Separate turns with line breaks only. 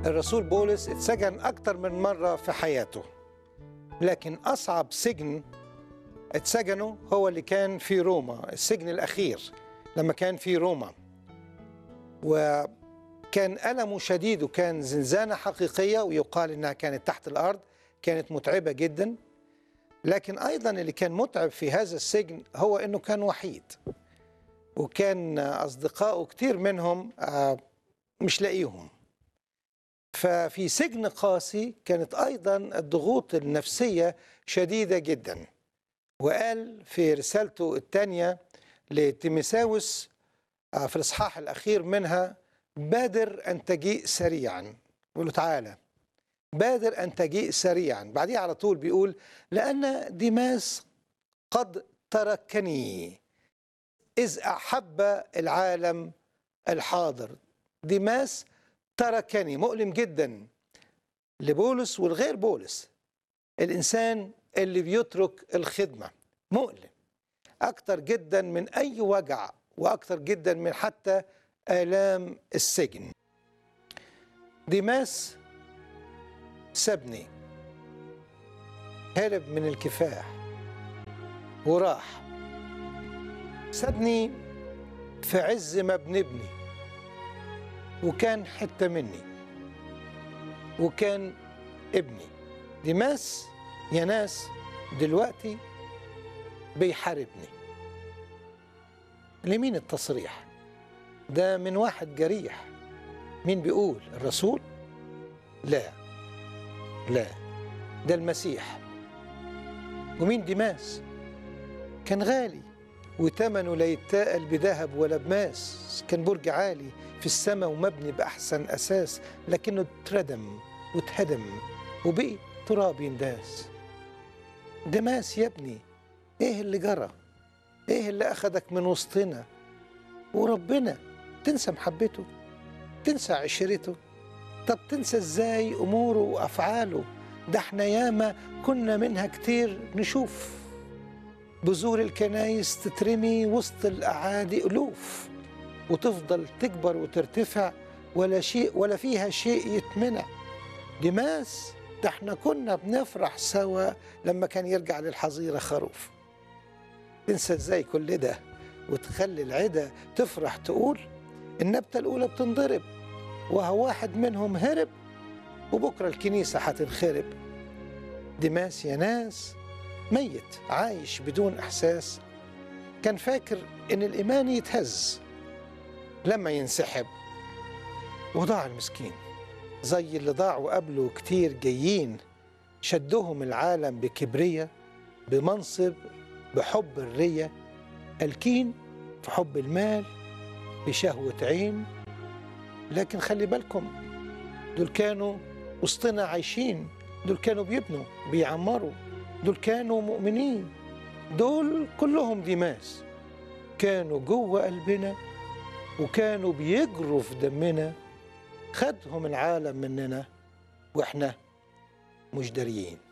الرسول بولس اتسجن أكتر من مرة في حياته لكن أصعب سجن اتسجنه هو اللي كان في روما السجن الأخير لما كان في روما وكان ألمه شديد وكان زنزانة حقيقية ويقال إنها كانت تحت الأرض كانت متعبة جدا لكن أيضا اللي كان متعب في هذا السجن هو إنه كان وحيد وكان أصدقائه كتير منهم آه، مش لاقيهم ففي سجن قاسي كانت أيضا الضغوط النفسية شديدة جدا وقال في رسالته الثانية لتيمساوس آه، في الإصحاح الأخير منها بادر أن تجيء سريعا يقول له تعالى بادر أن تجيء سريعا بعديه على طول بيقول لأن ديماس قد تركني إذ أحب العالم الحاضر ديماس تركني مؤلم جدا لبولس والغير بولس الإنسان اللي بيترك الخدمة مؤلم أكتر جدا من أي وجع وأكتر جدا من حتى آلام السجن ديماس سابني هرب من الكفاح وراح سابني في عز ما بنبني وكان حتة مني وكان ابني ديماس يا ناس دلوقتي بيحاربني لمين التصريح ده من واحد جريح مين بيقول الرسول لا لا ده المسيح ومين ديماس كان غالي وثمنه لا يتاقل بذهب ولا بماس كان برج عالي في السماء ومبني بأحسن أساس لكنه اتردم واتهدم وبقي تراب ينداس دماس يا ابني ايه اللي جرى ايه اللي اخدك من وسطنا وربنا تنسى محبته تنسى عشرته طب تنسى ازاي اموره وافعاله ده احنا ياما كنا منها كتير نشوف بذور الكنايس تترمي وسط الاعادي الوف وتفضل تكبر وترتفع ولا شيء ولا فيها شيء يتمنع دماس ده احنا كنا بنفرح سوا لما كان يرجع للحظيرة خروف تنسى ازاي كل ده وتخلي العدا تفرح تقول النبتة الأولى بتنضرب وهو واحد منهم هرب وبكرة الكنيسة هتنخرب دماس يا ناس ميت عايش بدون إحساس كان فاكر إن الإيمان يتهز لما ينسحب وضاع المسكين زي اللي ضاعوا قبله كتير جايين شدهم العالم بكبرية بمنصب بحب الرية الكين في حب المال بشهوة عين لكن خلي بالكم دول كانوا وسطنا عايشين دول كانوا بيبنوا بيعمروا دول كانوا مؤمنين دول كلهم ديماس كانوا جوه قلبنا وكانوا بيجروا في دمنا خدهم العالم مننا واحنا مش داريين